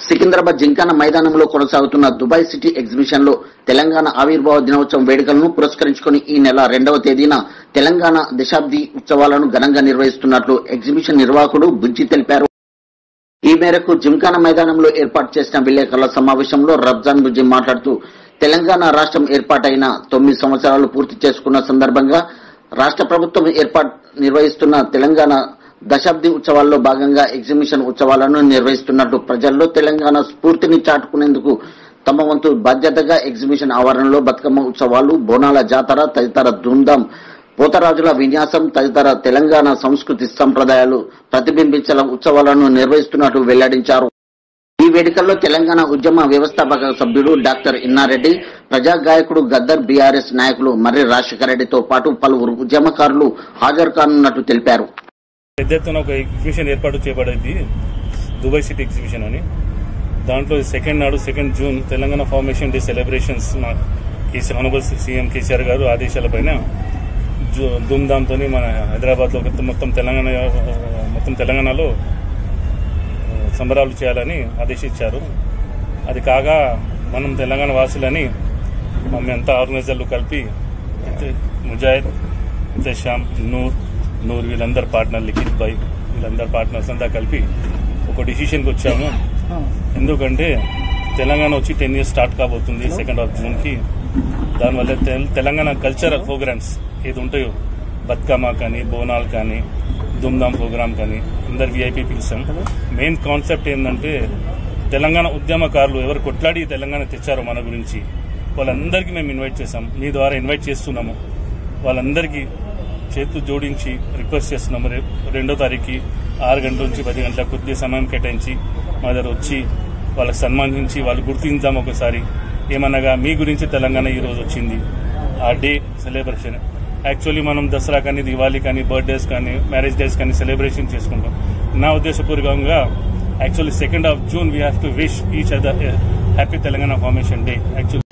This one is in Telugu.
సికింద్రాబాద్ జింకాన మైదానంలో కొనసాగుతున్న దుబాయ్ సిటీ ఎగ్జిబిషన్ లో తెలంగాణ ఆవిర్భావ దినోత్సవం వేడుకలను పురస్కరించుకుని ఈ నెల రెండవ తేదీన తెలంగాణ దశాబ్ది ఉత్సవాలను ఘనంగా నిర్వహిస్తున్నట్లు ఎగ్జిబిషన్ నిర్వాహకుడు బుజ్జి తెలిపారు ఈ మేరకు జింకాన మైదానంలో ఏర్పాటు చేసిన విలేకరుల సమావేశంలో రబ్జాన్ బుజ్జి మాట్లాడుతూ తెలంగాణ రాష్ట్రం ఏర్పాటైన తొమ్మిది సంవత్సరాలు పూర్తి చేసుకున్న సందర్భంగా రాష్ట్ర ప్రభుత్వం ఏర్పాటు నిర్వహిస్తున్న తెలంగాణ దశాబ్ది ఉత్సవాల్లో భాగంగా ఎగ్జిబిషన్ ఉత్సవాలను నిర్వహిస్తున్నట్టు ప్రజల్లో తెలంగాణ స్ఫూర్తిని చాటుకునేందుకు తమ వంతు బాధ్యతగా ఎగ్జిబిషన్ ఆవరణలో బతుకమ్మ ఉత్సవాలు బోనాల జాతర తదితర ధూమ్ధాం పోతరాజుల విన్యాసం తదితర తెలంగాణ సంస్కృతి సంప్రదాయాలు ప్రతిబింబించేలా ఉత్సవాలను నిర్వహిస్తున్నట్లు వెల్లడించారు ఈ వేడుకల్లో తెలంగాణ ఉద్యమ వ్యవస్థాపక సభ్యుడు డాక్టర్ ఇన్నారెడ్డి ప్రజా గాయకుడు గద్దర్ బీఆర్ఎస్ నాయకులు మర్రి రాజశేఖర రెడ్డితో పాటు పలువురు ఉద్యమకారులు హాజరు కానున్నట్టు తెలిపారు పెద్ద ఎత్తున ఒక ఎగ్జిబిషన్ ఏర్పాటు చేయబడింది దుబాయ్ సిటీ ఎగ్జిబిషన్ అని దాంట్లో సెకండ్ నాడు second June Telangana formation day celebrations మా కేసీ ఆనరబుల్ సీఎం కేసీఆర్ గారు ఆదేశాలపైన జూ- ధూమ్ధామ్తో మన హైదరాబాద్లో మొత్తం తెలంగాణ మొత్తం తెలంగాణలో ఆ, సంబరాలు చేయాలని ఆదేశించారు అది కాగా మనం తెలంగాణ వాసులని మేమంతా ఆర్గనైజర్లు కలిపి అయితే ముజాహిద్ అయితే శ్యామ్ నూర్ నూర్ వీళ్ళందరు పార్ట్నర్ లిఖిత్ భాయ్ వీళ్ళందరు పార్ట్నర్స్ అంతా కలిపి ఒక డిసిషన్కి వచ్చాము ఎందుకంటే తెలంగాణ వచ్చి టెన్ ఇయర్స్ స్టార్ట్ కాబోతుంది సెకండ్ ఆఫ్ జూన్కి దానివల్ల తెల్- తెలంగాణ కల్చర్ ప్రోగ్రామ్స్ ఏది ఉంటాయో బతుకమ్మ కానీ బోనాలు కానీ దుమ్దాం ప్రోగ్రామ్ కానీ అందరు విఐపి పిలిచాం మెయిన్ కాన్సెప్ట్ ఏంటంటే తెలంగాణ ఉద్యమకారులు ఎవరు కొట్లాడి తెలంగాణ తెచ్చారో మన గురించి వాళ్ళందరికీ మేము ఇన్వైట్ చేసాం మీ ద్వారా ఇన్వైట్ చేస్తున్నాము వాళ్ళందరికీ చేతులు జోడించి రిక్వెస్ట్ చేస్తున్నాము రేపు రెండో తారీఖు ఆరు గంటల నుంచి పది గంటల కొద్ది సమయం కేటాయించి మా దగ్గర వచ్చి వాళ్ళకి సన్మానించి వాళ్ళు గుర్తించాం ఒకసారి ఏమనగా మీ గురించి తెలంగాణ ఈ రోజు వచ్చింది ఆ డే సెలబ్రేషన్ యాక్చువల్లీ మనం దసరా కానీ దివాళీ కానీ బర్త్డేస్ కానీ మ్యారేజ్ డేస్ కానీ సెలబ్రేషన్ చేసుకుంటాం నా ఉద్దేశపూర్వకంగా actually second of June we have to wish each other happy Telangana formation day actually